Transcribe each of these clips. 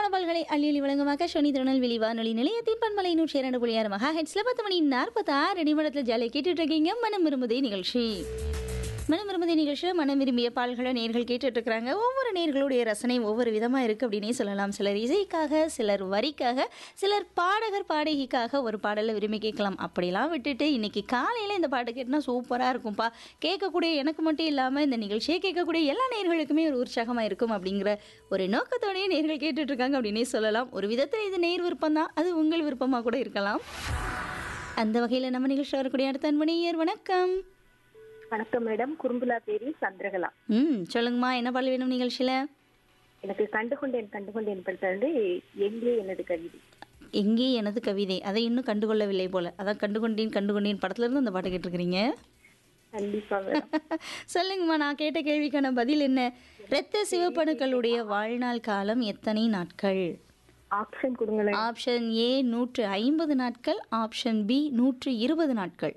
தகவல்களை அள்ளி வழங்குமாக சனி திருநெல்வேலி வானொலி நிலையத்தின் பண்பலை நூற்றி இரண்டு புள்ளி ஆறு மகா ஹெட்ஸ்ல பத்து மணி நாற்பத்தி ஆறு நிமிடத்தில் ஜாலியாக கேட்டுட்டு இருக்கீங்க மனம் விரும்புதே நிகழ்ச்சி மனம் விரும்புதே நிகழ்ச்சியில் மனம் விரும்பிய பால்களை நேர்கள் கேட்டுட்டு இருக்கிறாங்க ஒவ்வொரு நேர்களுடைய ரசனை ஒவ்வொரு விதமாக இருக்குது அப்படின்னே சொல்லலாம் சிலர் இசைக்காக சிலர் வரிக்காக சிலர் பாடகர் பாடகிக்காக ஒரு பாடலை விரும்பி கேட்கலாம் அப்படிலாம் விட்டுட்டு இன்னைக்கு காலையில் இந்த பாட்டு கேட்டால் சூப்பராக இருக்கும்ப்பா கேட்கக்கூடிய எனக்கு மட்டும் இல்லாமல் இந்த நிகழ்ச்சியை கேட்கக்கூடிய எல்லா நேர்களுக்குமே ஒரு உற்சாகமாக இருக்கும் அப்படிங்கிற ஒரு நோக்கத்தோடய நேர்கள் கேட்டுட்டு இருக்காங்க அப்படின்னே சொல்லலாம் ஒரு விதத்தில் இது நேர் விருப்பம் தான் அது உங்கள் விருப்பமாக கூட இருக்கலாம் அந்த வகையில் நம்ம நிகழ்ச்சியில் வரக்கூடிய அடுத்த அன்பணியர் வணக்கம் வணக்கம் மேடம் குறும்புலா பேரி சந்திரகலா ம் சொல்லுங்கம்மா என்ன பாடல் வேணும் நிகழ்ச்சியில் எனக்கு கண்டுகொண்டேன் கண்டுகொண்டேன் படத்துல வந்து எங்கே எனது கவிதை எங்கே எனது கவிதை அதை இன்னும் கண்டுகொள்ளவில்லை போல அதான் கண்டுகொண்டேன் கண்டுகொண்டேன் படத்துல இருந்து அந்த பாட்டு கேட்டிருக்கிறீங்க கண்டிப்பா மேடம் சொல்லுங்கம்மா நான் கேட்ட கேள்விக்கான பதில் என்ன இரத்த சிவப்பணுக்களுடைய வாழ்நாள் காலம் எத்தனை நாட்கள் ஆப்ஷன் கொடுங்களேன் ஆப்ஷன் ஏ நூற்று ஐம்பது நாட்கள் ஆப்ஷன் பி நூற்று இருபது நாட்கள்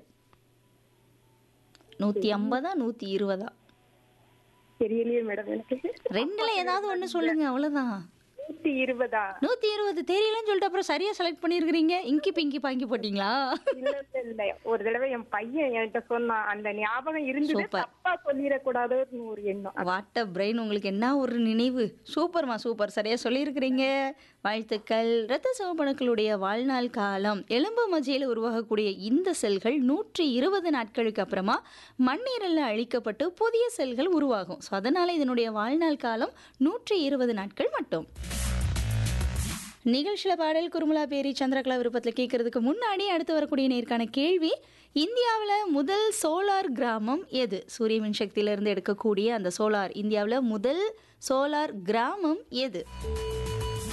நூற்றி ஐம்பதா நூற்றி இருபதா தெரியலையே மேடம் எனக்கு ரெண்டுல ஏதாவது ஒன்று சொல்லுங்க அவ்வளோதான் நூத்தி இருபதா நூற்றி இருபது தெரியலன்னு சொல்லிட்டு அப்புறம் சரியாக செலக்ட் பண்ணியிருக்கிறீங்க இங்கி பிங்கி பாங்கி போட்டிங்களா இல்ல இல்ல, இல்ல ஒரு தடவை என் பையன் என்கிட்ட சொன்னான் அந்த ஞாபகம் இருந்தது Super. தப்பா சொல்லிடக்கூடாதுன்னு ஒரு எண்ணம் வாட்ட பிரெயின் உங்களுக்கு என்ன ஒரு நினைவு சூப்பர்மா சூப்பர் சரியா சொல்லியிருக்கிறீங்க வாழ்த்துக்கள் இரத்த சிவப்பணுக்களுடைய வாழ்நாள் காலம் எலும்பு மஜையில் உருவாகக்கூடிய இந்த செல்கள் நூற்றி இருபது நாட்களுக்கு அப்புறமா மண்ணீரலில் அழிக்கப்பட்டு புதிய செல்கள் உருவாகும் ஸோ அதனால் இதனுடைய வாழ்நாள் காலம் நூற்றி இருபது நாட்கள் மட்டும் நிகழ்ச்சியில் பாடல் குருமலா பேரி சந்திரகலா விருப்பத்தில் கேட்கறதுக்கு முன்னாடி அடுத்து வரக்கூடிய நேர்காண கேள்வி இந்தியாவில் முதல் சோலார் கிராமம் எது சூரிய மின்சக்தியிலிருந்து எடுக்கக்கூடிய அந்த சோலார் இந்தியாவில் முதல் சோலார் கிராமம் எது